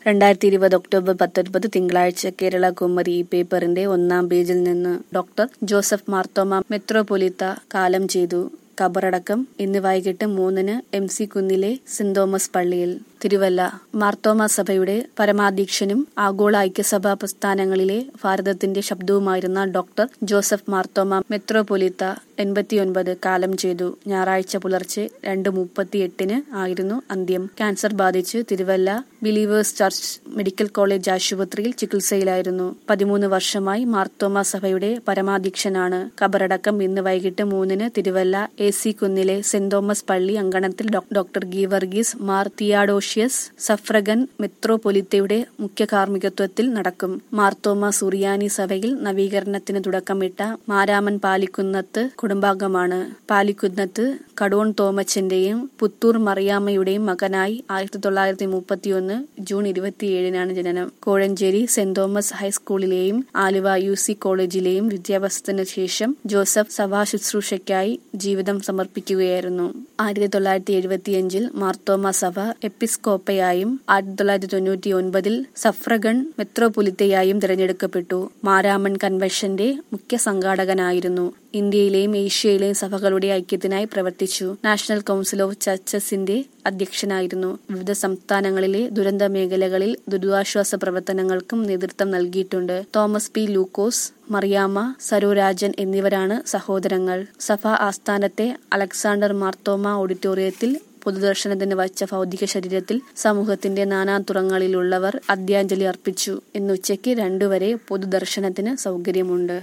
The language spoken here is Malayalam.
രണ്ടായിരത്തി ഇരുപത് ഒക്ടോബർ പത്തൊൻപത് തിങ്കളാഴ്ച കേരള കുമ്മരി ഈ പേപ്പറിന്റെ ഒന്നാം പേജിൽ നിന്ന് ഡോക്ടർ ജോസഫ് മാർത്തോമ മെത്രോപൊലിത്ത കാലം ചെയ്തു കബറടക്കം ഇന്ന് വൈകിട്ട് മൂന്നിന് എം സി കുന്നിലെ സെന്റ് തോമസ് പള്ളിയിൽ തിരുവല്ല മാർത്തോമ സഭയുടെ പരമാധ്യക്ഷനും ആഗോള ഐക്യസഭാ പ്രസ്ഥാനങ്ങളിലെ ഭാരതത്തിന്റെ ശബ്ദവുമായിരുന്ന ഡോക്ടർ ജോസഫ് മാർത്തോമ മെത്രോപൊലിത്ത എൺപത്തിയൊൻപത് കാലം ചെയ്തു ഞായറാഴ്ച പുലർച്ചെ രണ്ട് മുപ്പത്തിയെട്ടിന് ആയിരുന്നു അന്ത്യം ക്യാൻസർ ബാധിച്ച് Thiruvalla believers church medical college ആശുപത്രിയിൽ ചികിത്സയിലായിരുന്നു പതിമൂന്ന് വർഷമായി മാർത്തോമ സഭയുടെ പരമാധ്യക്ഷനാണ് കബറടക്കം ഇന്ന് വൈകിട്ട് മൂന്നിന് തിരുവല്ല എ സി കുന്നിലെ സെന്റ് തോമസ് പള്ളി അങ്കണത്തിൽ doctor Geevarghese Mar Theodosius suffragan മെത്രോപൊലിത്തയുടെ മുഖ്യ കാർമ്മികത്വത്തിൽ നടക്കും മാർത്തോമ സുറിയാനി സഭയിൽ നവീകരണത്തിന് തുടക്കമിട്ട മാരാമൻ പാലിക്കുന്നത്ത് കുടുംബാംഗമാണ് പാലിക്കുന്നത്ത് കടോൺ തോമച്ചന്റെയും പുത്തൂർ മറിയാമ്മയുടെയും മകനായി ആയിരത്തി തൊള്ളായിരത്തി മുപ്പത്തിയൊന്ന് ജൂൺ ഇരുപത്തിയേഴിനാണ് ജനനം കോഴഞ്ചേരി സെന്റ് തോമസ് ഹൈസ്കൂളിലെയും ആലുവ യു സി കോളേജിലെയും വിദ്യാഭ്യാസത്തിന് ശേഷം ജോസഫ് സഭാ ശുശ്രൂഷയ്ക്കായി ജീവിതം സമർപ്പിക്കുകയായിരുന്നു ആയിരത്തി തൊള്ളായിരത്തി എഴുപത്തിയഞ്ചിൽ മാർത്തോമ സഭ എപ്പിസ്കോപ്പയായും ആയിരത്തി തൊള്ളായിരത്തി തൊണ്ണൂറ്റി ഒൻപതിൽ സഫ്രഗൺ മെത്രോപൊലിത്തയായും തിരഞ്ഞെടുക്കപ്പെട്ടു മാരാമൺ കൺവെൻഷന്റെ മുഖ്യ സംഘാടകനായിരുന്നു ഇന്ത്യയിലെയും ഏഷ്യയിലെയും സഭകളുടെ ഐക്യത്തിനായി പ്രവർത്തിച്ചു നാഷണൽ കൌൺസിൽ ഓഫ് ചർച്ചസിന്റെ അധ്യക്ഷനായിരുന്നു വിവിധ സംസ്ഥാനങ്ങളിലെ ദുരന്ത മേഖലകളിൽ ദുരിതാശ്വാസ പ്രവർത്തനങ്ങൾക്കും നേതൃത്വം നൽകിയിട്ടുണ്ട് തോമസ് പി ലൂക്കോസ് മറിയാമ്മ സരോരാജൻ എന്നിവരാണ് സഹോദരങ്ങൾ സഭാ ആസ്ഥാനത്തെ അലക്സാണ്ടർ മാർത്തോമ ഓഡിറ്റോറിയത്തിൽ പൊതുദർശനത്തിന് വച്ച ഭൗതിക ശരീരത്തിൽ സമൂഹത്തിന്റെ നാനാതുറങ്ങളിലുള്ളവർ അന്ത്യാഞ്ജലി അർപ്പിച്ചു ഇന്ന് ഉച്ചയ്ക്ക് രണ്ടുവരെ പൊതുദർശനത്തിന് സൗകര്യമുണ്ട്